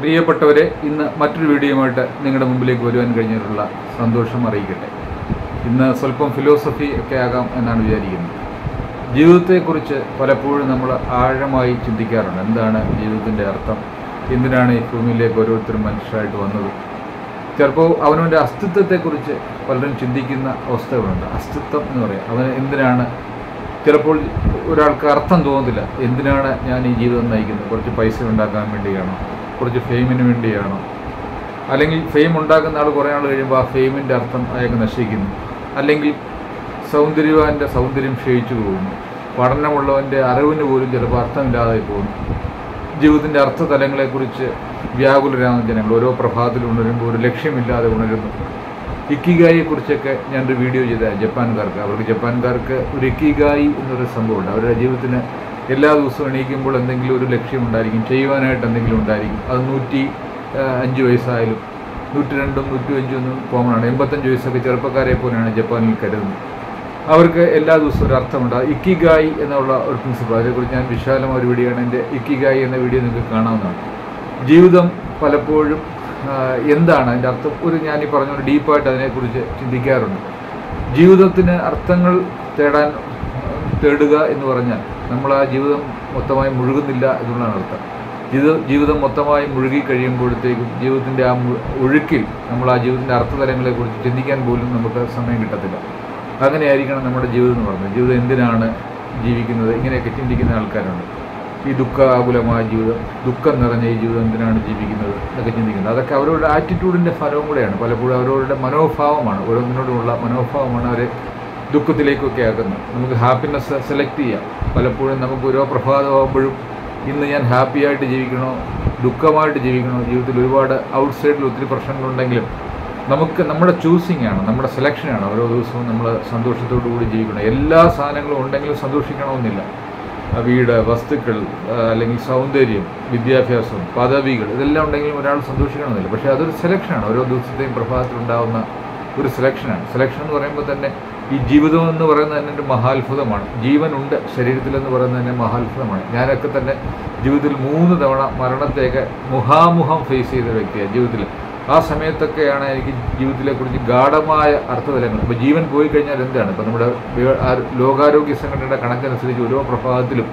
പ്രിയപ്പെട്ടവരെ ഇന്ന് മറ്റൊരു വീഡിയോയുമായിട്ട് നിങ്ങളുടെ മുമ്പിലേക്ക് വരുവാൻ കഴിഞ്ഞതിലുള്ള സന്തോഷം അറിയിക്കട്ടെ ഇന്ന് സ്വല്പം ഫിലോസഫി ഒക്കെ ആകാം എന്നാണ് വിചാരിക്കുന്നത് ജീവിതത്തെക്കുറിച്ച് പലപ്പോഴും നമ്മൾ ആഴമായി ചിന്തിക്കാറുണ്ട് എന്താണ് ജീവിതത്തിൻ്റെ അർത്ഥം എന്തിനാണ് ഈ ഭൂമിയിലേക്ക് ഓരോരുത്തരും മനുഷ്യരായിട്ട് വന്നത് ചിലപ്പോൾ അവനവൻ്റെ അസ്തിത്വത്തെക്കുറിച്ച് പലരും ചിന്തിക്കുന്ന അവസ്ഥകളുണ്ട് അസ്തിത്വം എന്ന് പറയാം അവന് എന്തിനാണ് ചിലപ്പോൾ ഒരാൾക്ക് അർത്ഥം തോന്നുന്നില്ല എന്തിനാണ് ഞാൻ ഈ ജീവിതം നയിക്കുന്നത് കുറച്ച് പൈസ ഉണ്ടാക്കാൻ വേണ്ടിയാണോ കുറച്ച് ഫെയിമിന് വേണ്ടിയാണോ അല്ലെങ്കിൽ ഫെയിം ഉണ്ടാക്കുന്ന ആൾ കുറേ നാൾ കഴിയുമ്പോൾ ആ ഫെയിമിൻ്റെ അർത്ഥം അയാൾക്ക് നശിക്കുന്നു അല്ലെങ്കിൽ സൗന്ദര്യവാൻ്റെ സൗന്ദര്യം ക്ഷയിച്ചു പോകുന്നു പഠനമുള്ളവൻ്റെ അറിവിന് പോലും ചിലപ്പോൾ അർത്ഥമില്ലാതെ പോകുന്നു ജീവിതത്തിൻ്റെ അർത്ഥതലങ്ങളെക്കുറിച്ച് വ്യാകുലരാകുന്ന ജനങ്ങൾ ഓരോ പ്രഭാതത്തിൽ ഉണരുമ്പോൾ ഒരു ലക്ഷ്യമില്ലാതെ ഉണരുന്നു ഇക്കിഗായിയെക്കുറിച്ചൊക്കെ ഞാനൊരു വീഡിയോ ചെയ്ത ജപ്പാൻകാർക്ക് അവർക്ക് ജപ്പാൻകാർക്ക് ഒരു ഇക്കിഗായി എന്നൊരു സംഭവമുണ്ട് അവരുടെ ജീവിതത്തിന് എല്ലാ ദിവസവും എണീക്കുമ്പോൾ എന്തെങ്കിലും ഒരു ലക്ഷ്യം ഉണ്ടായിരിക്കും ചെയ്യുവാനായിട്ട് എന്തെങ്കിലും ഉണ്ടായിരിക്കും അത് നൂറ്റി ആ, അഞ്ച് വയസ്സായാലും നൂറ്റി രണ്ടും നൂറ്റി അഞ്ചും ഒന്നും കോമൺ ആണ് എൺപത്തഞ്ച് വയസ്സൊക്കെ ചെറുപ്പക്കാരെ പോലെയാണ് ജപ്പാനിൽ കരുതുന്നത് അവർക്ക് എല്ലാ ദിവസവും ഒരു അർത്ഥമുണ്ട് ഇക്കിഗായി എന്നുള്ള ഒരു പ്രിൻസിപ്പിൾ അതേക്കുറിച്ച് ഞാൻ വിശാലമായ ഒരു വീഡിയോ ആണ് എൻ്റെ ഇക്കിഗായി എന്ന വീഡിയോ നിങ്ങൾക്ക് കാണാവുന്നതാണ് ജീവിതം പലപ്പോഴും ആ, എന്താണ് അതിൻ്റെ അർത്ഥം ഒരു ഞാൻ ഈ പറഞ്ഞ പോലെ ഡീപ്പായിട്ട് അതിനെക്കുറിച്ച് ചിന്തിക്കാറുണ്ട് ജീവിതത്തിന് അർത്ഥങ്ങൾ തേടാൻ തേടുക എന്ന് പറഞ്ഞാൽ നമ്മൾ ആ ജീവിതം മൊത്തമായി മുഴുകുന്നില്ല എന്നുള്ളതാണ് അർത്ഥം ജീവിത ജീവിതം മൊത്തമായി മുഴുകി കഴിയുമ്പോഴത്തേക്കും ജീവിതത്തിൻ്റെ ആ മു- ഒഴുക്കിൽ നമ്മൾ ആ ജീവിതത്തിൻ്റെ അർത്ഥതലങ്ങളെക്കുറിച്ച് ചിന്തിക്കാൻ പോലും നമുക്ക് സമയം കിട്ടത്തില്ല അങ്ങനെയായിരിക്കണം നമ്മുടെ ജീവിതം എന്ന് പറയുന്നത് ജീവിതം എന്തിനാണ് ജീവിക്കുന്നത് ഇങ്ങനെയൊക്കെ ചിന്തിക്കുന്ന ആൾക്കാരുണ്ട് ഈ ദുഃഖാകുലമായ ജീവിതം ദുഃഖം നിറഞ്ഞ ഈ ജീവിതം എന്തിനാണ് ജീവിക്കുന്നത് എന്നൊക്കെ ചിന്തിക്കുന്നത് അതൊക്കെ അവരുടെ ആറ്റിറ്റ്യൂഡിൻ്റെ ഫലവും കൂടെയാണ് പലപ്പോഴും അവരവരുടെ മനോഭാവമാണ് ഓരോന്നിനോടുമുള്ള മനോഭാവമാണ് അവരെ ദുഃഖത്തിലേക്കൊക്കെ ആക്കുന്നത് നമുക്ക് ഹാപ്പിനെസ് സെലക്ട് ചെയ്യാം പലപ്പോഴും നമുക്ക് ഓരോ പ്രഭാതമാകുമ്പോഴും ഇന്ന് ഞാൻ ഹാപ്പി ആയിട്ട് ജീവിക്കണോ ദുഃഖമായിട്ട് ജീവിക്കണോ ജീവിതത്തിൽ ഒരുപാട് ഔട്ട്സൈഡിൽ ഒത്തിരി പ്രശ്നങ്ങളുണ്ടെങ്കിലും നമുക്ക് നമ്മുടെ ചൂസിങ് ആണ് നമ്മുടെ സെലക്ഷനാണ് ഓരോ ദിവസവും നമ്മൾ സന്തോഷത്തോടു കൂടി ജീവിക്കണം എല്ലാ സാധനങ്ങളും ഉണ്ടെങ്കിലും സന്തോഷിക്കണമെന്നില്ല ആ വീട് വസ്തുക്കൾ ആ, അല്ലെങ്കിൽ സൗന്ദര്യം വിദ്യാഭ്യാസം പദവികൾ ഇതെല്ലാം ഉണ്ടെങ്കിലും ഒരാൾ സന്തോഷിക്കണമെന്നില്ല പക്ഷേ അതൊരു സെലക്ഷനാണ് ഓരോ ദിവസത്തെയും പ്രഭാതത്തിലുണ്ടാകുന്ന ഒരു സെലക്ഷനാണ് സെലക്ഷൻ എന്ന് പറയുമ്പോൾ തന്നെ ഈ ജീവിതം എന്ന് പറയുന്നത് തന്നെ ഒരു മഹാത്ഭുതമാണ് ജീവനുണ്ട് ശരീരത്തിലെന്ന് പറയുന്നത് തന്നെ മഹാത്ഭുതമാണ് ഞാനൊക്കെ തന്നെ ജീവിതത്തിൽ മൂന്ന് തവണ മരണത്തേക്ക് മുഖാമുഖം ഫേസ് ചെയ്ത വ്യക്തിയാണ് ജീവിതത്തിൽ ആ സമയത്തൊക്കെയാണ് എനിക്ക് ജീവിതത്തിനെക്കുറിച്ച് ഗാഠമായ അർത്ഥതലങ്ങൾ ഇപ്പോൾ ജീവൻ പോയി കഴിഞ്ഞാൽ എന്താണ് ഇപ്പോൾ നമ്മുടെ വേ- ആ ലോകാരോഗ്യ സംഘടനയുടെ കണക്കനുസരിച്ച് ഓരോ പ്രഭാതത്തിലും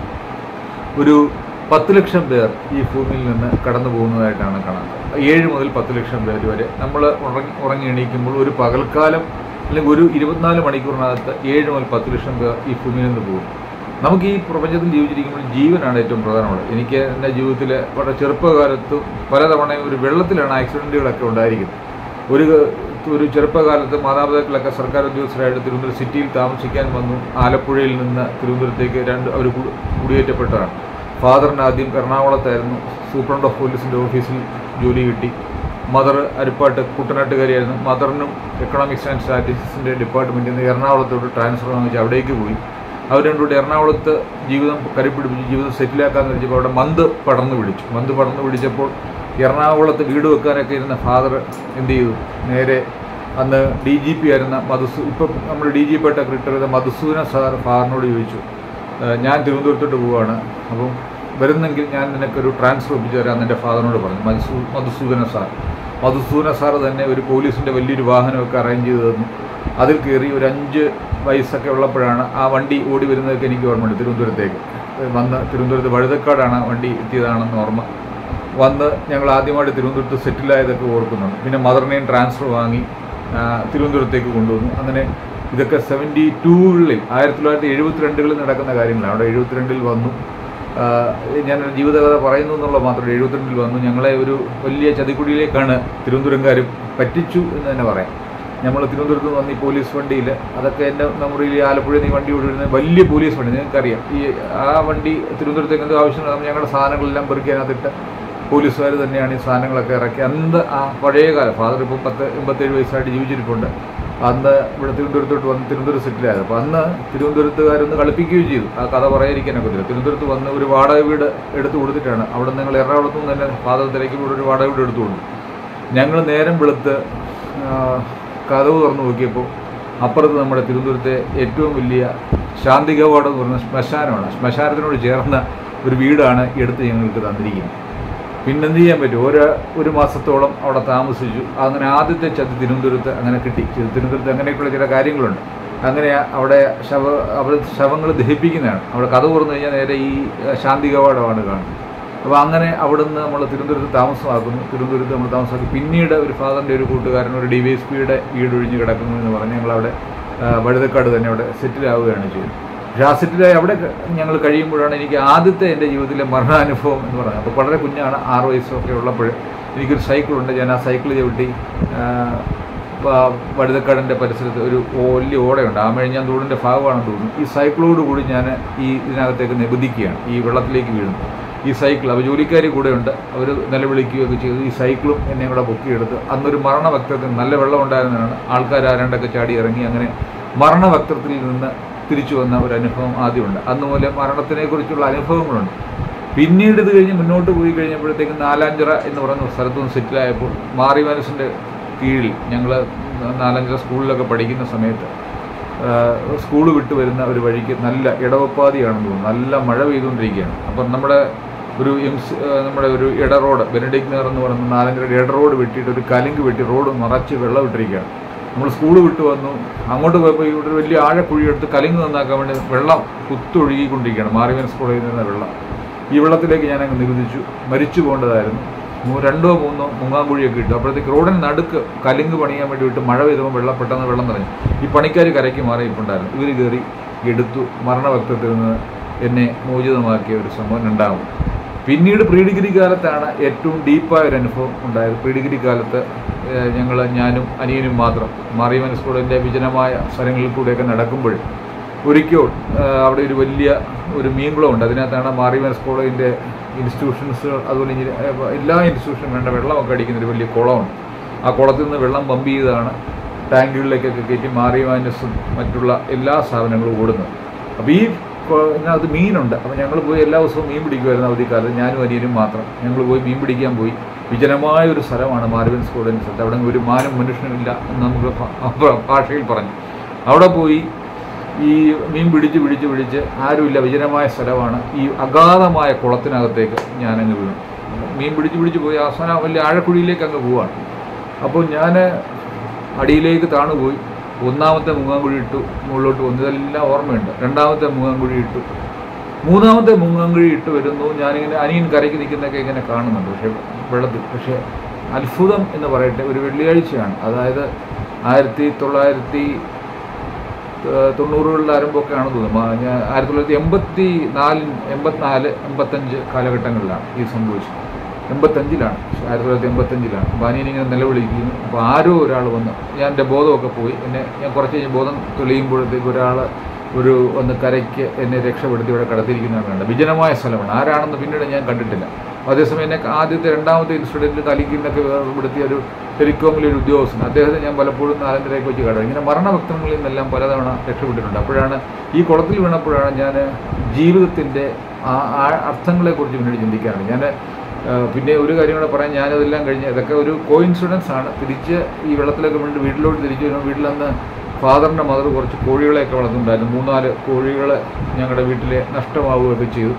ഒരു പത്ത് ലക്ഷം പേർ ഈ ഭൂമിയിൽ നിന്ന് കടന്നു പോകുന്നതായിട്ടാണ് കണക്ക് ഏഴ് മുതൽ പത്ത് ലക്ഷം പേര് വരെ നമ്മൾ ഉറങ്ങി ഉറങ്ങി എണീക്കുമ്പോൾ ഒരു പകൽക്കാലം അല്ലെങ്കിൽ ഒരു ഇരുപത്തിനാല് മണിക്കൂറിനകത്ത് ഏഴ് മുതൽ പത്ത് ലക്ഷം പേർ ഈ ഭൂമിയിൽ നിന്ന് പോകും നമുക്ക് ഈ പ്രപഞ്ചത്തിൽ ജീവിച്ചിരിക്കുമ്പോൾ ജീവനാണ് ഏറ്റവും പ്രധാനമുള്ളത് എനിക്ക് എൻ്റെ ജീവിതത്തിൽ വളരെ ചെറുപ്പകാലത്ത് പലതവണ ഒരു വെള്ളത്തിലാണ് ആക്സിഡൻറ്റുകളൊക്കെ ഉണ്ടായിരിക്കുന്നത് ഒരു ഒരു ചെറുപ്പകാലത്ത് മാതാപിതാക്കളൊക്കെ സർക്കാർ ഉദ്യോഗസ്ഥരായിട്ട് തിരുവനന്തപുരം സിറ്റിയിൽ താമസിക്കാൻ വന്നു ആലപ്പുഴയിൽ നിന്ന് തിരുവനന്തപുരത്തേക്ക് രണ്ട് അവർ കു- കുടിയേറ്റപ്പെട്ടതാണ് ഫാദറിന് ആദ്യം എറണാകുളത്തായിരുന്നു സൂപ്രണ്ട് ഓഫ് പോലീസിൻ്റെ ഓഫീസിൽ ജോലി കിട്ടി മദർ അരിപ്പാട്ട് കുട്ടനാട്ടുകാരിയായിരുന്നു മദറിനും എക്കണോമിക്സ് ആൻഡ് സ്റ്റാറ്റിസ്റ്റിക്സിൻ്റെ ഡിപ്പാർട്ട്മെൻറ്റിൽ നിന്ന് എറണാകുളത്തോട്ട് ട്രാൻസ്ഫർ വാങ്ങിച്ച് അവിടേക്ക് പോയി അവർ രണ്ടുകൂടി എറണാകുളത്ത് ജീവിതം കരുപ്പിടിപ്പിച്ച് ജീവിതം സെറ്റിലാക്കാന്ന് വെച്ചപ്പോൾ അവിടെ മന്ത് പടർന്നു പിടിച്ചു മന്ത് പടർന്നു പിടിച്ചപ്പോൾ എറണാകുളത്ത് വീട് വെക്കാനൊക്കെ ഇരുന്ന ഫാദർ എന്ത് ചെയ്തു നേരെ അന്ന് ഡി ജി പി ആയിരുന്ന മധുസൂ ഇപ്പം നമ്മൾ ഡി ജി പി ആയിട്ട് റിട്ടയർ ചെയ്ത മധുസൂദന സാർ ഫാദറിനോട് ചോദിച്ചു "ഏഹ് ഞാൻ തിരുവനന്തപുരത്തോട്ട് പോവുകയാണ് അപ്പം വരുന്നെങ്കിൽ ഞാൻ നിനക്കൊരു ട്രാൻസ്ഫർ ഒപ്പിച്ചു തരാമെന്ന് എൻ്റെ ഫാദറിനോട് പറഞ്ഞു മധുസൂ മധുസൂദന സാർ മധുസൂദന സാർ തന്നെ ഒരു പോലീസിൻ്റെ വലിയൊരു വാഹനമൊക്കെ അറേഞ്ച് ചെയ്ത് തന്നു അതിൽ കയറി ഒരു അഞ്ച് വയസ്സൊക്കെ ഉള്ളപ്പോഴാണ് ആ വണ്ടി ഓടി വരുന്നതൊക്കെ എനിക്ക് ഓർമ്മയുണ്ട് തിരുവനന്തപുരത്തേക്ക് വന്ന് തിരുവനന്തപുരത്ത് വഴുതക്കാടാണ് ആ വണ്ടി എത്തിയതാണെന്ന് ഓർമ്മ വന്ന് ഞങ്ങൾ ആദ്യമായിട്ട് തിരുവനന്തപുരത്ത് സെറ്റിലായതൊക്കെ ഓർക്കുന്നുണ്ട് പിന്നെ മദറിനെയും ട്രാൻസ്ഫർ വാങ്ങി ആ, തിരുവനന്തപുരത്തേക്ക് കൊണ്ടുവന്നു അങ്ങനെ ഇതൊക്കെ സെവൻറ്റി ടൂകളിൽ ആയിരത്തി തൊള്ളായിരത്തി എഴുപത്തിരണ്ടുകളിൽ നടക്കുന്ന കാര്യങ്ങളാണ് അവിടെ എഴുപത്തിരണ്ടിൽ വന്നു ആ, ഞാൻ ഒരു ജീവിതകഥ പറയുന്നു എന്നുള്ള മാത്രമല്ല എഴുപത്തിരണ്ടിൽ വന്നു ഞങ്ങളെ ഒരു വലിയ ചതിക്കുടിയിലേക്കാണ് തിരുവനന്തപുരംകാരും പറ്റിച്ചു എന്ന് തന്നെ പറയാം നമ്മൾ തിരുവനന്തപുരത്ത് നിന്ന് വന്ന് ഈ പോലീസ് വണ്ടിയിൽ അതൊക്കെ എൻ്റെ മെമ്മറിയിൽ ഈ ആലപ്പുഴയിൽ നിന്ന് ഈ വണ്ടി ഓടിയിരുന്ന വലിയ പോലീസ് വണ്ടി നിങ്ങൾക്കറിയാം ഈ ആ വണ്ടി തിരുവനന്തപുരത്തേക്ക് എന്തോ ആവശ്യമുണ്ട് ഞങ്ങളുടെ സാധനങ്ങളെല്ലാം പെറുക്കി അതിനകത്തിട്ട് പോലീസുകാർ തന്നെയാണ് ഈ സാധനങ്ങളൊക്കെ ഇറക്കി അന്ന് ആ പഴയ കാലം ഫാദർ ഇപ്പം പത്ത് എൺപത്തേഴ് വയസ്സായിട്ട് ജീവിച്ചിരിപ്പുണ്ട് അന്ന് ഇവിടെ തിരുവനന്തപുരത്തോട്ട് വന്ന് തിരുവനന്തപുരം സെറ്റിലായത് അപ്പോൾ അന്ന് തിരുവനന്തപുരത്തുകാരൊന്ന് കളിപ്പിക്കുകയും ചെയ്തു ആ കഥ പറയാതിരിക്കാനൊക്കെ പറ്റില്ല തിരുവനന്തപുരത്ത് വന്ന് ഒരു വാടക വീട് എടുത്തു കൊടുത്തിട്ടാണ് അവിടെ നിന്ന് ഞങ്ങൾ എറണാകുളത്തു നിന്ന് തന്നെ ഫാദർ തിരക്കി കൂടെ ഒരു വാടക വീട് എടുത്തു കൊടുത്തു ഞങ്ങൾ നേരം വെളുത്ത് ആ, കഥവ് തുറന്നു നോക്കിയപ്പോൾ അപ്പുറത്ത് നമ്മുടെ തിരുവനന്തപുരത്തെ ഏറ്റവും വലിയ ശാന്തി കവാടം എന്ന് പറയുന്ന ശ്മശാനമാണ് ശ്മശാനത്തിനോട് ചേർന്ന ഒരു വീടാണ് എടുത്ത് ഞങ്ങൾക്ക് തന്നിരിക്കുന്നത് പിന്നെന്ത് ചെയ്യാൻ പറ്റും ഒരു ഒരു മാസത്തോളം അവിടെ താമസിച്ചു അങ്ങനെ ആദ്യത്തെ ചതി തിരുവനന്തപുരത്ത് അങ്ങനെ കിട്ടി തിരുവനന്തപുരത്ത് അങ്ങനെയൊക്കെയുള്ള ചില കാര്യങ്ങളുണ്ട് അങ്ങനെ അവിടെ ശവ അവിടെ ശവങ്ങൾ ദഹിപ്പിക്കുന്നതാണ് അവിടെ കഥ തുറന്നു കഴിഞ്ഞാൽ നേരെ ഈ ശാന്തി കവാടമാണ് കാണുന്നത് അപ്പോൾ അങ്ങനെ അവിടുന്ന് നമ്മൾ തിരുവനന്തപുരത്ത് താമസമാക്കുന്നു തിരുവനന്തപുരത്ത് നമ്മൾ താമസമാക്കി പിന്നീട് ഒരു ഫാദറിൻ്റെ ഒരു കൂട്ടുകാരൻ ഒരു ഡി വൈ എസ് പിയുടെ വീട് ഒഴിഞ്ഞ് കിടക്കുന്നു എന്ന് പറഞ്ഞ് ഞങ്ങളവിടെ ആ, വഴുതക്കാട് തന്നെ അവിടെ സെറ്റിലാവുകയാണ് ചെയ്തത് പക്ഷേ ആ സെറ്റിലായി അവിടെ ഞങ്ങൾ കഴിയുമ്പോഴാണ് എനിക്ക് ആദ്യത്തെ എൻ്റെ ജീവിതത്തിലെ മരണാനുഭവം എന്ന് പറയുന്നത് അപ്പോൾ വളരെ കുഞ്ഞാണ് ആറ് വയസ്സൊക്കെ ഉള്ളപ്പോൾ എനിക്കൊരു സൈക്കിളുണ്ട് ഞാൻ ആ സൈക്കിൾ ചവിട്ടി ആ, പ- വഴുതക്കാടിൻ്റെ പരിസരത്ത് ഒരു വലിയ ഓടയുണ്ട് ആമഴിഞ്ഞാൻ തോടിൻ്റെ ഭാഗമാണെന്ന് തോന്നുന്നു ഈ സൈക്കിളോട് കൂടി ഞാൻ ഈ ഇതിനകത്തേക്ക് നിബന്ധിക്കുകയാണ് ഈ വെള്ളത്തിലേക്ക് വീഴുന്നു ഈ സൈക്കിൾ അപ്പോൾ ജോലിക്കാർ കൂടെ ഉണ്ട് അവർ നിലവിളിക്കുകയൊക്കെ ചെയ്തു ഈ സൈക്കിളും എന്നെ കൂടെ പൊക്കിയെടുത്ത് അന്നൊരു മരണവക്തത്തിൽ നല്ല വെള്ളം ഉണ്ടായിരുന്നതാണ് ആൾക്കാർ ആരാണ്ടൊക്കെ ചാടി ഇറങ്ങി അങ്ങനെ മരണവക്തത്തിൽ നിന്ന് തിരിച്ചു വന്ന ഒരു അനുഭവം ആദ്യമുണ്ട് അന്ന് മുതലേ മരണത്തിനെക്കുറിച്ചുള്ള അനുഭവങ്ങളുണ്ട് പിന്നീട് ഇത് കഴിഞ്ഞ് മുന്നോട്ട് പോയി കഴിഞ്ഞപ്പോഴത്തേക്കും നാലാഞ്ചിറ എന്ന് പറയുന്ന സ്ഥലത്ത് നിന്ന് സെറ്റിലായപ്പോൾ മാറി മനസ്സിൻ്റെ കീഴിൽ ഞങ്ങൾ നാലഞ്ചിറ സ്കൂളിലൊക്കെ പഠിക്കുന്ന സമയത്ത് സ്കൂൾ വിട്ട് വരുന്ന ഒരു വഴിക്ക് നല്ല ഇടവപ്പാതിയാണെന്ന് തോന്നുന്നു നല്ല മഴ പെയ്തുകൊണ്ടിരിക്കുകയാണ് അപ്പം നമ്മുടെ ഒരു എം സി നമ്മുടെ ഒരു ഇട റോഡ് ബെനഡിക് നഗർ എന്ന് പറയുന്ന നാലഞ്ചിറ ഇട റോഡ് വെട്ടിയിട്ട് ഒരു കലുങ്ക് വെട്ടി റോഡ് നിറച്ച് വെള്ളം ഇട്ടിരിക്കുകയാണ് നമ്മൾ സ്കൂൾ വിട്ട് വന്നു അങ്ങോട്ട് പോയപ്പോൾ ഇവിടെ ഒരു വലിയ ആഴക്കുഴി എടുത്ത് കലുങ്ക് നന്നാക്കാൻ വേണ്ടി വെള്ളം കുത്തൊഴുകിക്കൊണ്ടിരിക്കുകയാണ് മാറിവൻ സ്കൂളിൽ നിന്ന് വെള്ളം ഈ വെള്ളത്തിലേക്ക് ഞാൻ അങ്ങ് നികുതിച്ചു മരിച്ചു പോകേണ്ടതായിരുന്നു മൂ- രണ്ടോ മൂന്നോ മുങ്ങാങ്കുഴിയൊക്കെ ഇട്ടു അപ്പോഴത്തേക്ക് റോഡിന് നടുക്ക് കലുങ്ക് പണിയാൻ വേണ്ടി വിട്ട് മഴ പെയ്തപ്പോൾ വെള്ളം പെട്ടെന്ന് വെള്ളം നിറഞ്ഞു ഈ പണിക്കാർ കരയ്ക്ക് മാറിയിട്ടുണ്ടായിരുന്നു ഇവർ കയറി എടുത്തു മരണവക്തത്തിൽ നിന്ന് എന്നെ മോചിതമാക്കിയ ഒരു സംഭവം ഉണ്ടാകും പിന്നീട് പ്രീ ഡിഗ്രി കാലത്താണ് ഏറ്റവും ഡീപ്പായ ഒരു അനുഭവം ഉണ്ടായത് പ്രീ ഡിഗ്രി കാലത്ത് ഞങ്ങൾ ഞാനും അനിയനും മാത്രം മാറിയമൻ സ്കൂളിൻ്റെ വിജനമായ സ്ഥലങ്ങളിൽ കൂടെയൊക്കെ നടക്കുമ്പോൾ ഒരിക്കൽ അവിടെ ഒരു വലിയ ഒരു മീൻകുളമുണ്ട് അതിനകത്താണ് മാറിയമൻ കോളേജിൻ്റെ ഇൻസ്റ്റിറ്റ്യൂഷൻസ് അതുപോലെ ഇനി, ഏഹ്, എല്ലാ ഇൻസ്റ്റിറ്റ്യൂഷനും വേണ്ട വെള്ളമൊക്കെ അടിക്കുന്ന ഒരു വലിയ കുളമുണ്ട് ആ കുളത്തിൽ നിന്ന് വെള്ളം പമ്പ് ചെയ്താണ് ടാങ്കുകളിലേക്കൊക്കെ കയറ്റി മാറിയമാനസും മറ്റുള്ള എല്ലാ സ്ഥാപനങ്ങളും ഓടുന്നത് അപ്പോൾ ഈ കൊ- ഇതിനകത്ത് മീനുണ്ട് അപ്പോൾ ഞങ്ങൾ പോയി എല്ലാ ദിവസവും മീൻ പിടിക്കുമായിരുന്നു അവധിക്കാലത്ത് ഞാനും അനിയനും മാത്രം ഞങ്ങൾ പോയി മീൻ പിടിക്കാൻ പോയി വിജനമായ ഒരു സ്ഥലമാണ് മാർവിൻ സ്കൂളിൻ്റെ സ്ഥലത്ത് അവിടെ ഒരു മാനും മനുഷ്യനില്ല എന്ന് നമുക്ക് ഭ- ഭാഷയിൽ പറഞ്ഞു അവിടെ പോയി ഈ മീൻ പിടിച്ച് പിടിച്ച് പിടിച്ച് ആരുമില്ല വിജനമായ സ്ഥലമാണ് ഈ അഗാധമായ കുളത്തിനകത്തേക്ക് ഞാനങ്ങ് വീണു മീൻ പിടിച്ച് പിടിച്ച് പോയി അവസാനം വലിയ ആഴക്കുഴിയിലേക്ക് അങ്ങ് പോവാണ് അപ്പോൾ ഞാൻ അടിയിലേക്ക് താണുപോയി ഒന്നാമത്തെ മുങ്ങാങ്കുഴി ഇട്ടു മുകളിലോട്ട് വന്നു ഇതെല്ലാം ഓർമ്മയുണ്ട് രണ്ടാമത്തെ മുങ്ങാങ്കുഴി ഇട്ടു മൂന്നാമത്തെ മുങ്ങാങ്കുഴി ഇട്ട് വരുന്നു ഞാനിങ്ങനെ അനിയൻ കരയ്ക്ക് നിൽക്കുന്നതൊക്കെ ഇങ്ങനെ കാണുന്നുണ്ട് പക്ഷേ വെള്ളത്തിൽ പക്ഷേ അത്ഭുതം എന്ന് പറയട്ടെ ഒരു വെള്ളിയാഴ്ചയാണ് അതായത് ആയിരത്തി തൊള്ളായിരത്തി ഏഹ് തൊണ്ണൂറുകളുടെ ആരംഭമൊക്കെ ആണെന്ന് തോന്നുന്നു മാ- ഞാൻ ആയിരത്തി തൊള്ളായിരത്തി എൺപത്തി നാലിൽ എൺപത്തിനാല് എൺപത്തഞ്ച് കാലഘട്ടങ്ങളിലാണ് ഇത് സംഭവിച്ചത് എൺപത്തഞ്ചിലാണ് ആയിരത്തി തൊള്ളായിരത്തി എൺപത്തഞ്ചിലാണ് അപ്പോൾ അനിയനിങ്ങനെ നിലവിളിക്കുന്നു അപ്പോൾ ആരോ ഒരാൾ വന്ന് ഞാൻ എൻ്റെ ബോധമൊക്കെ പോയി എന്നെ ഞാൻ കുറച്ച് കഴിഞ്ഞ് ബോധം തെളിയുമ്പോഴത്തേക്ക് ഒരാൾ ഒരു ഒന്ന് കരയ്ക്ക് എന്നെ രക്ഷപ്പെടുത്തി ഇവിടെ കടത്തിയിരിക്കുന്നതാണ് കണ്ടത് വിജനമായ സ്ഥലമാണ് ആരാണെന്ന് പിന്നീട് ഞാൻ കണ്ടിട്ടില്ല അതേസമയം എന്നെ ആദ്യത്തെ രണ്ടാമത്തെ ഇൻസിഡൻറ്റിൽ തലിക്കിന്നൊക്കെ വേർപെടുത്തിയ ഒരു ടെലികോമിലെ ഒരു ഉദ്യോഗസ്ഥൻ അദ്ദേഹത്തെ ഞാൻ പലപ്പോഴും നാലഞ്ചരയ്ക്ക് വെച്ച് കണ്ടത് ഇങ്ങനെ മരണഭക്തങ്ങളിൽ നിന്നെല്ലാം പലതവണ രക്ഷപ്പെട്ടിട്ടുണ്ട് അപ്പോഴാണ് ഈ കുളത്തിൽ വീണപ്പോഴാണ് ഞാൻ ജീവിതത്തിൻ്റെ ആ ആ അർത്ഥങ്ങളെക്കുറിച്ച് പിന്നീട് ചിന്തിക്കാറുണ്ട് ഞാൻ പിന്നെ ഒരു കാര്യം കൂടെ പറയാൻ ഞാനതെല്ലാം കഴിഞ്ഞ് ഇതൊക്കെ ഒരു കോയിൻസിഡൻസ് ആണ് തിരിച്ച് ഈ വെള്ളത്തിലൊക്കെ വീണ്ടും വീട്ടിലോട്ട് തിരിച്ചു വരുമ്പോൾ വീട്ടിലന്ന് ഫാദറിൻ്റെ മദർ കുറച്ച് കോഴികളെയൊക്കെ വളർത്തുന്നുണ്ടായിരുന്നു മൂന്നാല് കോഴികൾ ഞങ്ങളുടെ വീട്ടിൽ നഷ്ടമാവുകയൊക്കെ ചെയ്തു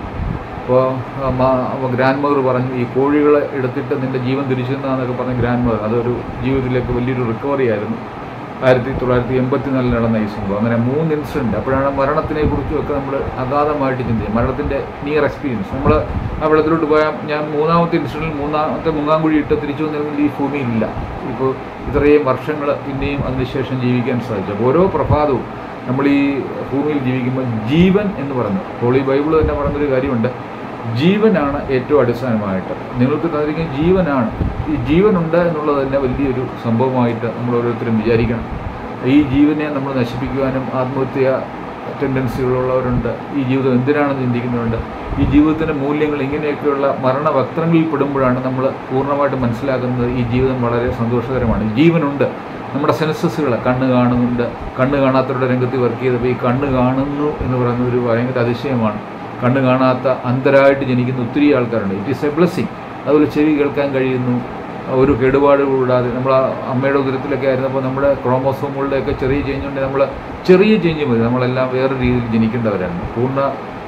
അപ്പോൾ ഗ്രാൻഡ് മദർ പറഞ്ഞു ഈ കോഴികളെ എടുത്തിട്ട് നിൻ്റെ ജീവൻ തിരിച്ചു തന്നാന്നൊക്കെ പറഞ്ഞ ഗ്രാൻഡ് മദർ അതൊരു ജീവിതത്തിലേക്ക് വലിയൊരു റിക്കവറി ആയിരുന്നു ആയിരത്തി തൊള്ളായിരത്തി എൺപത്തി നാലിൽ നടന്ന ഈ സംഭവം അങ്ങനെ മൂന്ന് ഇൻസിഡൻറ്റ് അപ്പോഴാണ് മരണത്തിനെ കുറിച്ചുമൊക്കെ നമ്മൾ അഗാധമായിട്ട് ചിന്തിച്ചത് മരണത്തിൻ്റെ നിയർ എക്സ്പീരിയൻസ് നമ്മൾ ആ വെള്ളത്തിലോട്ട് പോയാൽ ഞാൻ മൂന്നാമത്തെ ഇൻസിഡൻറ്റിൽ മൂന്നാമത്തെ മുങ്ങാങ്കുഴി ഇട്ട് തിരിച്ചു വന്നിരുന്നെങ്കിൽ ഈ ഭൂമിയിലില്ല ഇപ്പോൾ ഇത്രയും വർഷങ്ങൾ പിന്നെയും അതിനുശേഷം ജീവിക്കാൻ സാധിച്ചു അപ്പോൾ ഓരോ പ്രഭാതവും നമ്മൾ ഈ ഭൂമിയിൽ ജീവിക്കുമ്പോൾ ജീവൻ എന്ന് പറഞ്ഞു ഹോളി ബൈബിൾ തന്നെ പറഞ്ഞൊരു കാര്യമുണ്ട് ജീവനാണ് ഏറ്റവും അടിസ്ഥാനമായിട്ട് നിങ്ങൾക്ക് തന്നിരിക്കുന്ന ജീവനാണ് ഈ ജീവനുണ്ട് എന്നുള്ളത് തന്നെ വലിയൊരു സംഭവമായിട്ട് നമ്മൾ ഓരോരുത്തരും വിചാരിക്കണം ഈ ജീവനെ നമ്മൾ നശിപ്പിക്കുവാനും ആത്മഹത്യ ടെൻഡൻസികളുള്ളവരുണ്ട് ഈ ജീവിതം എന്തിനാണെന്ന് ചിന്തിക്കുന്നവരുണ്ട് ഈ ജീവിതത്തിൻ്റെ മൂല്യങ്ങൾ ഇങ്ങനെയൊക്കെയുള്ള മരണവക്ത്രങ്ങളിൽ പെടുമ്പോഴാണ് നമ്മൾ പൂർണ്ണമായിട്ട് മനസ്സിലാക്കുന്നത് ഈ ജീവിതം വളരെ സന്തോഷകരമാണ് ജീവനുണ്ട് നമ്മുടെ സെൻസസുകൾ കണ്ണ് കാണുന്നുണ്ട് കണ്ണ് കാണാത്തവരുടെ രംഗത്ത് വർക്ക് ചെയ്തപ്പോൾ ഈ കണ്ണ് കാണുന്നു എന്ന് പറയുന്ന ഒരു ഭയങ്കര അതിശയമാണ് കണ്ണ് കാണാത്ത അന്തരായിട്ട് ജനിക്കുന്ന ഒത്തിരി ആൾക്കാരുണ്ട് ഇറ്റ് ഈസ് എ ബ്ലെസ്സിങ് അതുപോലെ ചെവി കേൾക്കാൻ കഴിയുന്നു ഒരു കേടുപാട് കൂടാതെ നമ്മൾ ആ അമ്മയുടെ ഉദരത്തിലൊക്കെ ആയിരുന്നപ്പോൾ നമ്മുടെ ക്രോമോസോമുകളുടെയൊക്കെ ചെറിയ ചേഞ്ച് ഉണ്ട് നമ്മൾ ചെറിയ ചേഞ്ച് മതി നമ്മളെല്ലാം വേറെ രീതിയിൽ ജനിക്കേണ്ടവരാണ് പൂർണ്ണ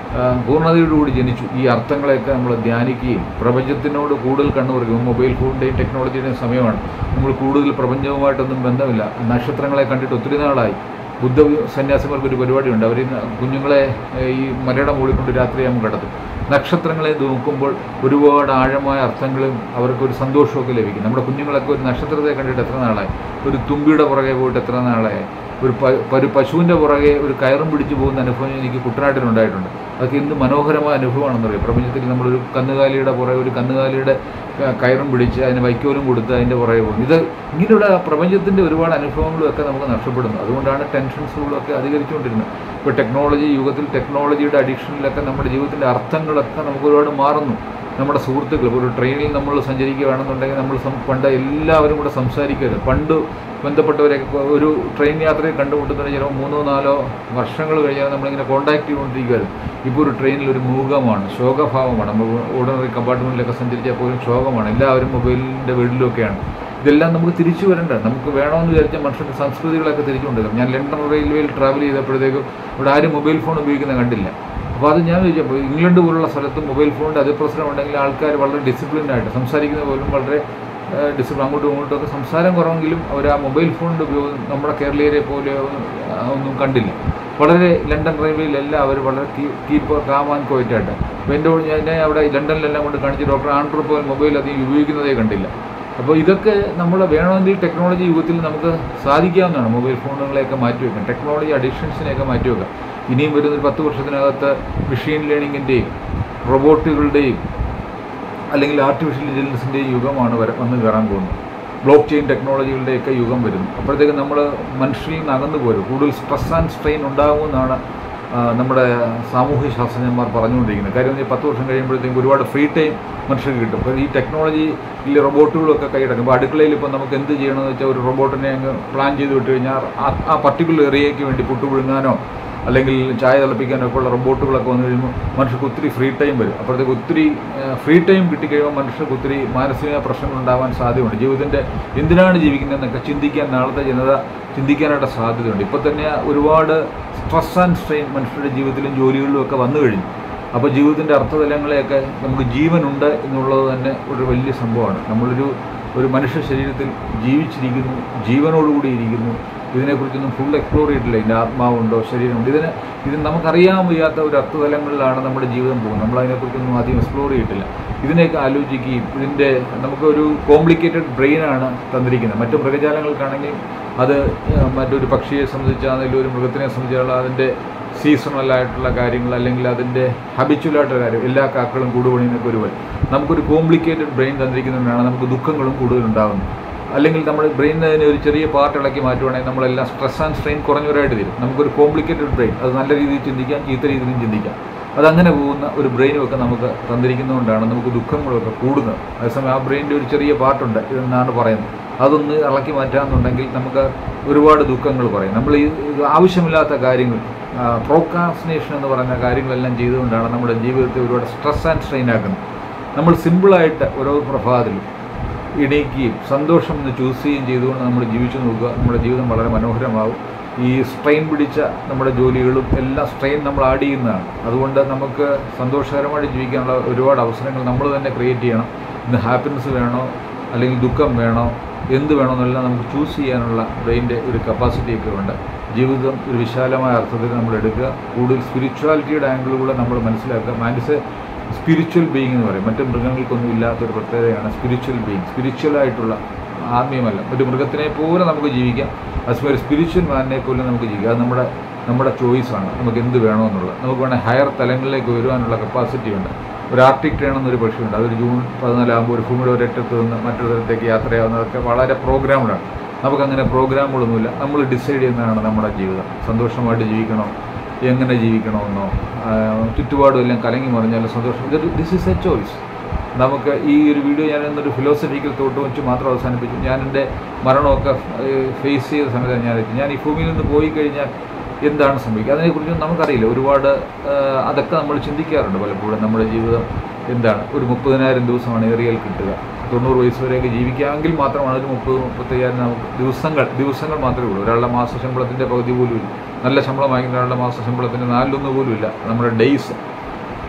ആ, പൂർണ്ണതയോടുകൂടി ജനിച്ചു ഈ അർത്ഥങ്ങളെയൊക്കെ നമ്മൾ ധ്യാനിക്കുകയും പ്രപഞ്ചത്തിനോട് കൂടുതൽ കണ്ണുറക്കും മൊബൈൽ ഫോണിൻ്റെയും ടെക്നോളജിയുടെയും സമയമാണ് നമ്മൾ കൂടുതൽ പ്രപഞ്ചവുമായിട്ടൊന്നും ബന്ധമില്ല നക്ഷത്രങ്ങളെ കണ്ടിട്ട് ഒത്തിരി നാളായി ബുദ്ധ സന്യാസിമാർക്ക് ഒരു പരിപാടിയുണ്ട് അവർ കുഞ്ഞുങ്ങളെ ഏ, ഈ മലയുടെ മുകളിൽ കൊണ്ട് രാത്രിയാകുമ്പോൾ കിടത്തും നക്ഷത്രങ്ങളെ നോക്കുമ്പോൾ ഒരുപാട് ആഴമായ അർത്ഥങ്ങളും അവർക്കൊരു സന്തോഷമൊക്കെ ലഭിക്കും നമ്മുടെ കുഞ്ഞുങ്ങളൊക്കെ ഒരു നക്ഷത്രത്തെ കണ്ടിട്ട് എത്ര നാളായി ഒരു തുമ്പിയുടെ പുറകെ പോയിട്ട് എത്ര നാളായി ഒരു പ ഒരു പശുവിൻ്റെ പുറകെ ഒരു കയറും പിടിച്ചു പോകുന്ന അനുഭവം എനിക്ക് കുട്ടനാട്ടിലുണ്ടായിട്ടുണ്ട് അതൊക്കെ എന്ത് മനോഹരമായ അനുഭവമാണെന്നറിയാം പ്രപഞ്ചത്തിൽ നമ്മളൊരു കന്നുകാലിയുടെ പുറകെ ഒരു കന്നുകാലിയുടെ ക- കയറും പിടിച്ച് അതിന് വൈക്കോലും കൊടുത്ത് അതിൻ്റെ പുറകെ പോകും ഇത് ഇങ്ങനെയുള്ള പ്രപഞ്ചത്തിൻ്റെ ഒരുപാട് അനുഭവങ്ങളും ഒക്കെ നമുക്ക് നഷ്ടപ്പെടുന്നു അതുകൊണ്ടാണ് ടെൻഷൻസുകളൊക്കെ അധികരിച്ചുകൊണ്ടിരുന്നത് ഇപ്പോൾ ടെക്നോളജി യുഗത്തിൽ ടെക്നോളജിയുടെ അഡിക്ഷനിലൊക്കെ നമ്മുടെ ജീവിതത്തിൻ്റെ അർത്ഥങ്ങളൊക്കെ നമുക്ക് ഒരുപാട് മാറുന്നു നമ്മുടെ സുഹൃത്തുക്കൾ ഇപ്പോൾ ഒരു ട്രെയിനിൽ നമ്മൾ സഞ്ചരിക്കുകയാണെന്നുണ്ടെങ്കിൽ നമ്മൾ സം- പണ്ട് എല്ലാവരും കൂടെ സംസാരിക്കരുത് പണ്ട് ബന്ധപ്പെട്ടവരൊക്കെ ഇപ്പോൾ ഒരു ട്രെയിൻ യാത്രയിൽ കണ്ടുമുട്ടുന്നതിന് ചിലപ്പോൾ മൂന്നോ നാലോ വർഷങ്ങൾ കഴിഞ്ഞാൽ നമ്മളിങ്ങനെ കോൺടാക്ട് ചെയ്തുകൊണ്ടിരിക്കുമായിരുന്നു ഇപ്പോൾ ഒരു ട്രെയിനിൽ ഒരു മൂകമാണ് ശോകഭാവമാണ് നമ്മൾ ഓർഡിനറി കമ്പാർട്ട്മെൻറ്റിലൊക്കെ സഞ്ചരിച്ചാൽ പോലും ശോകമാണ് എല്ലാവരും മൊബൈലിൻ്റെ വീട്ടിലൊക്കെയാണ് ഇതെല്ലാം നമുക്ക് തിരിച്ചു വരണ്ട നമുക്ക് വേണമെന്ന് വിചാരിച്ച മനുഷ്യരുടെ സംസ്കൃതികളൊക്കെ തിരിച്ചു കൊണ്ടുവരും ഞാൻ ലണ്ടൻ റെയിൽവേയിൽ ട്രാവൽ ചെയ്തപ്പോഴത്തേക്കും ഇവിടെ ആരും മൊബൈൽ ഫോൺ ഉപയോഗിക്കുന്നത് കണ്ടില്ല അപ്പോൾ അത് ഞാൻ വിചാരിച്ചപ്പോൾ ഇംഗ്ലണ്ട് പോലുള്ള സ്ഥലത്ത് മൊബൈൽ ഫോണിൻ്റെ അതിപ്രസരം ഉണ്ടെങ്കിൽ ആൾക്കാർ വളരെ ഡിസിപ്ലിൻഡ് ആയിട്ട് സംസാരിക്കുന്നത് പോലും വളരെ ഡിസിപ്ലിൻ അങ്ങോട്ടും ഇങ്ങോട്ടും ഒക്കെ സംസാരം കുറവെങ്കിലും അവർ ആ മൊബൈൽ ഫോണിൻ്റെ ഉപയോഗം നമ്മുടെ കേരളീയരെ പോലെ ആ, ഒന്നും കണ്ടില്ല വളരെ ലണ്ടൻ റെയിൽവേയിലെല്ലാം അവർ വളരെ കീപ്പ് കാമാൻ കോയിട്ടായിട്ട് അപ്പോൾ എൻ്റെ കൂടെ ഞാൻ ഞാൻ അവിടെ ലണ്ടനിലെല്ലാം കൊണ്ട് കാണിച്ച് ഡോക്ടർ ആൻഡ്രൂ പോൽ മൊബൈൽ അധികം ഉപയോഗിക്കുന്നതേ കണ്ടില്ല അപ്പോൾ ഇതൊക്കെ നമ്മൾ വേണമെങ്കിൽ ടെക്നോളജി യുഗത്തിൽ നമുക്ക് സാധിക്കാവുന്നതാണ് മൊബൈൽ ഫോണുകളെയൊക്കെ മാറ്റിവെക്കാം ടെക്നോളജി അഡിക്ഷൻസിനെയൊക്കെ മാറ്റിവെക്കാം ഇനിയും വരുന്ന ഒരു പത്ത് വർഷത്തിനകത്ത് മെഷീൻ ലേണിങ്ങിൻ്റെയും റോബോട്ടുകളുടെയും അല്ലെങ്കിൽ ആർട്ടിഫിഷ്യൽ ഇൻ്റലിജൻസിൻ്റെയും യുഗമാണ് വര വന്ന് കയറാൻ പോകുന്നത് ബ്ലോക്ക് ചെയിൻ ടെക്നോളജികളുടെയൊക്കെ യുഗം വരുന്നു അപ്പോഴത്തേക്ക് നമ്മൾ മനുഷ്യരിൽ നിന്ന് അകന്നു പോരും കൂടുതൽ സ്ട്രെസ് ആൻഡ് സ്ട്രെയിൻ ഉണ്ടാകുമെന്നാണ് ആ, നമ്മുടെ സാമൂഹ്യ ശാസ്ത്രജ്ഞന്മാർ പറഞ്ഞുകൊണ്ടിരിക്കുന്നത് കാര്യം എന്ന് വെച്ചാൽ പത്ത് വർഷം കഴിയുമ്പോഴത്തേക്കും ഒരുപാട് ഫ്രീ ടൈം മനുഷ്യർക്ക് കിട്ടും അപ്പോൾ ഈ ടെക്നോളജി ഈ റോബോട്ടുകളൊക്കെ കൈയടക്കും ഇപ്പോൾ അടുക്കളയിൽ ഇപ്പോൾ നമുക്ക് എന്ത് ചെയ്യണമെന്ന് വെച്ചാൽ ഒരു റോബോട്ടിനെ അങ്ങ് പ്ലാൻ ചെയ്ത് വിട്ട് കഴിഞ്ഞാൽ ആ- ആ പർട്ടിക്കുലർ ഏരിയയ്ക്ക് വേണ്ടി പുട്ട് പുഴുങ്ങാനോ അല്ലെങ്കിൽ ചായ തിളപ്പിക്കാനോ ഒക്കെ ഉള്ള റോബോട്ടുകളൊക്കെ വന്നു കഴിയുമ്പോൾ മനുഷ്യർക്ക് ഒത്തിരി ഫ്രീ ടൈം വരും അപ്പോഴത്തേക്ക് ഒത്തിരി ഫ്രീ ടൈം കിട്ടിക്കഴിയുമ്പോൾ മനുഷ്യർക്ക് ഒത്തിരി മാനസിക പ്രശ്നങ്ങൾ ഉണ്ടാവാൻ സാധ്യതയുണ്ട് ജീവിതത്തിൻ്റെ എന്തിനാണ് ജീവിക്കുന്നതെന്നൊക്കെ ചിന്തിക്കാൻ നാളത്തെ ജനത ചിന്തിക്കാനായിട്ട് സാധ്യതയുണ്ട് ഇപ്പോൾ തന്നെ ഒരുപാട് സ്ട്രെസ് ആൻഡ് സ്ട്രെയിൻ മനുഷ്യരുടെ ജീവിതത്തിലും ജോലികളിലും ഒക്കെ വന്നു കഴിഞ്ഞു അപ്പോൾ ജീവിതത്തിൻ്റെ അർത്ഥതലങ്ങളെയൊക്കെ നമുക്ക് ജീവനുണ്ട് എന്നുള്ളത് തന്നെ ഒരു വലിയ സംഭവമാണ് നമ്മളൊരു ഒരു മനുഷ്യ ശരീരത്തിൽ ജീവിച്ചിരിക്കുന്നു ജീവനോടുകൂടി ഇരിക്കുന്നു ഇതിനെക്കുറിച്ചൊന്നും ഫുൾ എക്സ്പ്ലോർ ചെയ്തിട്ടില്ല ഇതിൻ്റെ ആത്മാവുണ്ടോ ശരീരമുണ്ടോ ഇതിന് ഇത് നമുക്കറിയാൻ വയ്യാത്ത ഒരു അർത്ഥതലങ്ങളിലാണ് നമ്മുടെ ജീവിതം പോകുന്നത് നമ്മൾ അതിനെക്കുറിച്ചൊന്നും ആദ്യം എക്സ്പ്ലോർ ചെയ്തിട്ടില്ല ഇതിനെയൊക്കെ ആലോചിക്കുകയും ഇതിൻ്റെ നമുക്കൊരു കോംപ്ലിക്കേറ്റഡ് ബ്രെയിനാണ് തന്നിരിക്കുന്നത് മറ്റു മൃഗജാലങ്ങൾക്കാണെങ്കിൽ അത് ഏഹ്, മറ്റൊരു പക്ഷിയെ സംബന്ധിച്ചാണെങ്കിലും ഒരു മൃഗത്തിനെ സംബന്ധിച്ചുള്ള അതിൻ്റെ സീസണലായിട്ടുള്ള കാര്യങ്ങൾ അല്ലെങ്കിൽ അതിൻ്റെ ഹബിച്വലായിട്ടുള്ള കാര്യം എല്ലാ കാക്കളും കൂടുപണിയൊക്കെ ഒരുപോലെ നമുക്കൊരു കോംപ്ലിക്കേറ്റഡ് ബ്രെയിൻ തന്നിരിക്കുന്നതുകൊണ്ടാണ് നമുക്ക് ദുഃഖങ്ങളും കൂടുതൽ ഉണ്ടാകുന്നത് അല്ലെങ്കിൽ നമ്മുടെ ബ്രെയിനിന് അതിനെ ഒരു ചെറിയ പാർട്ട് ഇളക്കി മാറ്റുവാണെങ്കിൽ നമ്മളെല്ലാം സ്ട്രെസ് ആൻഡ് സ്ട്രെയിൻ കുറഞ്ഞവരായിട്ട് തരും നമുക്കൊരു കോംപ്ലിക്കേറ്റഡ് ബ്രെയിൻ അത് നല്ല രീതിയിൽ ചിന്തിക്കാം ചീത്ത രീതിയിലും ചിന്തിക്കാം അതങ്ങനെ പോകുന്ന ഒരു ബ്രെയിനും ഒക്കെ നമുക്ക് തന്നിരിക്കുന്നതുകൊണ്ടാണ് നമുക്ക് ദുഃഖങ്ങളൊക്കെ കൂടുന്നത് അതേസമയം ആ ബ്രെയിനിൻ്റെ ഒരു ചെറിയ പാർട്ടുണ്ട് ഇതെന്നാണ് പറയുന്നത് അതൊന്ന് ഇളക്കി മാറ്റാമെന്നുണ്ടെങ്കിൽ നമുക്ക് ഒരുപാട് ദുഃഖങ്ങൾ പറയും നമ്മൾ ഈ ഇത് ആവശ്യമില്ലാത്ത കാര്യങ്ങൾ പ്രോക്കാസിനേഷൻ എന്ന് പറയുന്ന കാര്യങ്ങളെല്ലാം ചെയ്തുകൊണ്ടാണ് നമ്മുടെ ജീവിതത്തെ ഒരുപാട് സ്ട്രെസ് ആൻഡ് സ്ട്രെയിൻ ആക്കുന്നത് നമ്മൾ സിമ്പിളായിട്ട് ഓരോ പ്രഭാതത്തിലും എണീക്കുകയും സന്തോഷം എന്ന് ചൂസ് ചെയ്യുകയും ചെയ്തുകൊണ്ട് നമ്മൾ ജീവിച്ചു നോക്കുക നമ്മുടെ ജീവിതം വളരെ മനോഹരമാവും ഈ സ്ട്രെയിൻ പിടിച്ച നമ്മുടെ ജോലികളും എല്ലാം സ്ട്രെയിൻ നമ്മൾ ആഡ് ചെയ്യുന്നതാണ് അതുകൊണ്ട് നമുക്ക് സന്തോഷകരമായിട്ട് ജീവിക്കാനുള്ള ഒരുപാട് അവസരങ്ങൾ നമ്മൾ തന്നെ ക്രിയേറ്റ് ചെയ്യണം ഇന്ന് ഹാപ്പിനെസ് വേണോ അല്ലെങ്കിൽ ദുഃഖം വേണോ എന്ത് വേണമെന്നെല്ലാം നമുക്ക് ചൂസ് ചെയ്യാനുള്ള ബ്രെയിൻ്റെ ഒരു കപ്പാസിറ്റിയൊക്കെ ഉണ്ട് ജീവിതം ഒരു വിശാലമായ അർത്ഥത്തിൽ നമ്മൾ എടുക്കുക കൂടുതൽ സ്പിരിച്വാലിറ്റിയുടെ ആംഗിളുകൂടെ നമ്മൾ മനസ്സിലാക്കുക മാൻഡിസ് സ്പിരിച്വൽ ബീയിങ് എന്ന് പറയും മറ്റു മൃഗങ്ങൾക്കൊന്നും ഇല്ലാത്തൊരു പ്രത്യേകതയാണ് സ്പിരിച്വൽ ബീയിങ് സ്പിരിച്വൽ ആയിട്ടുള്ള ആത്മീയമല്ല ഒരു മൃഗത്തിനെ പോലെ നമുക്ക് ജീവിക്കാം അതുപോലെ ഒരു സ്പിരിച്വൽ മാനിനെ പോലും നമുക്ക് ജീവിക്കാം അത് നമ്മുടെ നമ്മുടെ ചോയ്സാണ് നമുക്ക് എന്ത് വേണമെന്നുള്ളത് നമുക്ക് വേണമെങ്കിൽ ഹയർ തലങ്ങളിലേക്ക് വരുവാനുള്ള കപ്പാസിറ്റി ഉണ്ട് ഒരു ആർട്ടിക് ട്രെയിൻ എന്നൊരു പക്ഷിയുണ്ട് അതൊരു ജൂൺ പതിനാലാകുമ്പോൾ ഒരു ഭൂമിയുടെ ഒരറ്റത്ത് നിന്ന് മറ്റൊരു തരത്തേക്ക് യാത്രയാവുന്നതൊക്കെ വളരെ പ്രോഗ്രാംഡാണ് നമുക്കങ്ങനെ പ്രോഗ്രാമുകളൊന്നുമില്ല നമ്മൾ ഡിസൈഡ് ചെയ്യുന്നതാണ് നമ്മുടെ ജീവിതം സന്തോഷമായിട്ട് ജീവിക്കണോ എങ്ങനെ ജീവിക്കണമെന്നോ ആ, ചുറ്റുപാടും എല്ലാം കലങ്ങി മറിഞ്ഞാൽ സന്തോഷം ഇതൊരു ദിസ് ഇസ് എ ചോയ്സ് നമുക്ക് ഈ ഒരു വീഡിയോ ഞാൻ എന്നൊരു ഫിലോസഫിക്കൽ തോട്ട് വെച്ച് മാത്രം അവസാനിപ്പിച്ചു ഞാൻ എൻ്റെ മരണമൊക്കെ ഫേസ് ചെയ്ത സമയത്താണ് ഞാൻ എത്തി ഞാൻ ഈ ഭൂമിയിൽ നിന്ന് പോയി കഴിഞ്ഞാൽ എന്താണ് സംഭവിക്കുക അതിനെക്കുറിച്ച് നമുക്കറിയില്ല ഒരുപാട് ആ, അതൊക്കെ നമ്മൾ ചിന്തിക്കാറുണ്ട് പലപ്പോഴും നമ്മുടെ ജീവിതം എന്താണ് ഒരു മുപ്പതിനായിരം ദിവസമാണ് ഏറിയാൽ കിട്ടുക തൊണ്ണൂറ് വയസ്സ് വരെയൊക്കെ ജീവിക്കാമെങ്കിൽ മാത്രമാണ് ഒരു മുപ്പത് മുപ്പത്തയ്യായിരം നമുക്ക് ദിവസങ്ങൾ ദിവസങ്ങൾ മാത്രമേ ഉള്ളൂ ഒരാളുടെ മാസ ശമ്പളത്തിൻ്റെ പകുതി പോലും ഇല്ല നല്ല ശമ്പളം വാങ്ങിക്കുന്ന ഒരാളുടെ മാസ ശമ്പളത്തിൻ്റെ നാലിലൊന്ന് പോലും ഇല്ല നമ്മുടെ ഡേയ്സ്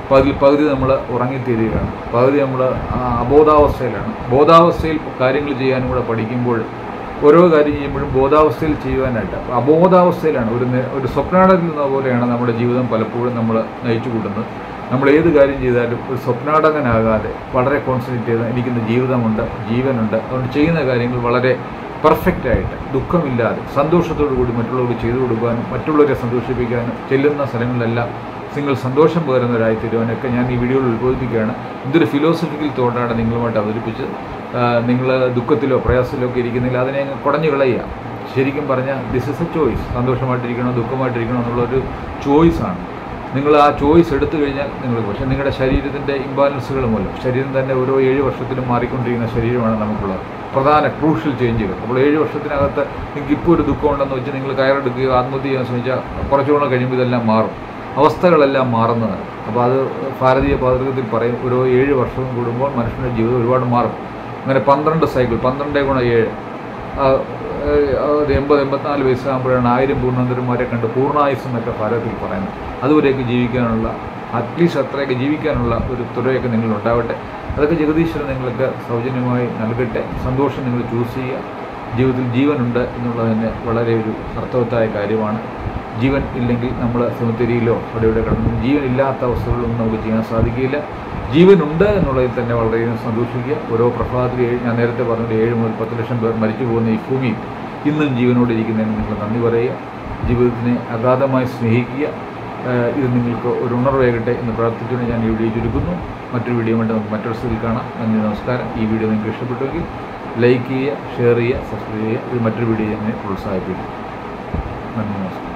പകുതി പകുതി നമ്മൾ ഉറങ്ങിത്തീരുകയാണ് പകുതി നമ്മൾ അബോധാവസ്ഥയിലാണ് ബോധാവസ്ഥയിൽ കാര്യങ്ങൾ ചെയ്യാനും കൂടെ പഠിക്കുമ്പോൾ ഓരോ കാര്യം ചെയ്യുമ്പോഴും ബോധാവസ്ഥയിൽ ചെയ്യുവാനായിട്ട് അപ്പോൾ അബോധാവസ്ഥയിലാണ് ഒരു നെ- ഒരു സ്വപ്നാടകത്തിൽ നിന്ന പോലെയാണ് നമ്മുടെ ജീവിതം പലപ്പോഴും നമ്മൾ നയിച്ചു കൂട്ടുന്നത് നമ്മൾ ഏത് കാര്യം ചെയ്താലും ഒരു സ്വപ്നാടകനാകാതെ വളരെ കോൺസെൻട്രേറ്റ് ചെയ്ത് എനിക്കിന്ന് ജീവിതമുണ്ട് ജീവനുണ്ട് അതുകൊണ്ട് ചെയ്യുന്ന കാര്യങ്ങൾ വളരെ പെർഫെക്റ്റ് ആയിട്ട് ദുഃഖമില്ലാതെ സന്തോഷത്തോടു കൂടി മറ്റുള്ളവർക്ക് ചെയ്തു കൊടുക്കാനും മറ്റുള്ളവരെ സന്തോഷിപ്പിക്കാനും ചെല്ലുന്ന സ്ഥലങ്ങളിലെല്ലാം നിങ്ങൾ സന്തോഷം പകരുന്നവരായി തീരുവാനൊക്കെ ഞാൻ ഈ വീഡിയോയിൽ ഉത്ബോധിപ്പിക്കുകയാണ് ഇതൊരു ഫിലോസഫിക്കൽ തോട്ടാണ് നിങ്ങളുമായിട്ട് അവതരിപ്പിച്ചത് നിങ്ങൾ ദുഃഖത്തിലോ പ്രയാസത്തിലോ ഒക്കെ ഇരിക്കുന്നില്ല അതിനെ അങ്ങ് കുടഞ്ഞു കളയുക ശരിക്കും പറഞ്ഞാൽ ദിസ് ഇസ് എ ചോയ്സ് സന്തോഷമായിട്ടിരിക്കണോ ദുഃഖമായിട്ടിരിക്കണോ എന്നുള്ളൊരു ചോയ്സാണ് നിങ്ങൾ ആ ചോയ്സ് എടുത്തു കഴിഞ്ഞാൽ നിങ്ങൾ പക്ഷേ നിങ്ങളുടെ ശരീരത്തിൻ്റെ ഇംബാലൻസുകൾ മൂലം ശരീരം തന്നെ ഓരോ ഏഴ് വർഷത്തിലും മാറിക്കൊണ്ടിരിക്കുന്ന ശരീരമാണ് നമുക്കുള്ളത് പ്രധാന ക്രൂഷ്യൽ ചേഞ്ചുകൾ അപ്പോൾ ഏഴ് വർഷത്തിനകത്ത് നിങ്ങൾക്ക് ഇപ്പോൾ ഒരു ദുഃഖം ഉണ്ടെന്ന് വെച്ച് നിങ്ങൾ കയറെടുക്കുകയോ ആത്മഹത്യ ചെയ്യാൻ ശ്രമിച്ചാൽ കുറച്ചുകൂടെ കഴിയുമ്പോൾ ഇതെല്ലാം മാറും അവസ്ഥകളെല്ലാം മാറുന്നതാണ് അപ്പോൾ അത് ഭാരതീയ പൗരത്വത്തിൽ പറയും ഓരോ ഏഴ് വർഷവും കൂടുമ്പോൾ മനുഷ്യൻ്റെ ജീവിതം ഒരുപാട് മാറും അങ്ങനെ പന്ത്രണ്ട് സൈക്കിൾ പന്ത്രണ്ടേ ഗുണം ഏഴ് ആ, ഏഹ്, അത് എൺപത് എൺപത്തിനാല് വയസ്സാകുമ്പോഴാണ് ആയിരം പൂർണ്ണന്തരന്മാരെ കണ്ട് പൂർണ്ണായുസ് എന്നൊക്കെ ഭാരതത്തിൽ പറയുന്നത് അതുവരെയൊക്കെ ജീവിക്കാനുള്ള അറ്റ്ലീസ്റ്റ് അത്രയൊക്കെ ജീവിക്കാനുള്ള ഒരു തുറയൊക്കെ നിങ്ങൾ ഉണ്ടാവട്ടെ അതൊക്കെ ജഗദീശ്വരൻ നിങ്ങൾക്ക് സൗജന്യമായി നൽകട്ടെ സന്തോഷം നിങ്ങൾ ചൂസ് ചെയ്യുക ജീവിതത്തിൽ ജീവനുണ്ട് എന്നുള്ളത് തന്നെ വളരെ ഒരു അർത്ഥവത്തായ കാര്യമാണ് ജീവൻ ഇല്ലെങ്കിൽ നമ്മൾ സെമിത്തേരിയിലോ അവിടെ ഇവിടെ കിടന്നു ജീവൻ ഇല്ലാത്ത അവസ്ഥകളൊന്നും നമുക്ക് ചെയ്യാൻ സാധിക്കില്ല ജീവനുണ്ട് എന്നുള്ളതിൽ തന്നെ വളരെയധികം സന്തോഷിക്കുക ഓരോ പ്രഭാതത്തിൽ ഏഴ് ഞാൻ നേരത്തെ പറഞ്ഞത് ഏഴ് മുതൽ പത്ത് ലക്ഷം പേർ മരിച്ചു പോകുന്ന ഈ ഭൂമിയിൽ ഇന്നും ജീവനോടെ ഇരിക്കുന്നതിന് നിങ്ങൾ നന്ദി പറയുക ജീവിതത്തിനെ അഗാധമായി സ്നേഹിക്കുക ഏഹ് ഇത് നിങ്ങൾക്ക് ഒരു ഉണർവേകട്ടെ എന്ന് പ്രാർത്ഥിച്ചുകൊണ്ട് ഞാൻ ഈ വീഡിയോ ചുരുക്കുന്നു മറ്റൊരു വീഡിയോ വേണ്ടി നമുക്ക് മറ്റൊരു സ്ഥിതിയിൽ കാണാം നന്ദി നമസ്കാരം ഈ വീഡിയോ നിങ്ങൾക്ക് ഇഷ്ടപ്പെട്ടുവെങ്കിൽ ലൈക്ക് ചെയ്യുക ഷെയർ ചെയ്യുക സബ്സ്ക്രൈബ് ചെയ്യുക ഇത് മറ്റൊരു വീഡിയോ എന്നെ പ്രോത്സാഹിപ്പിക്കും നന്ദി നമസ്കാരം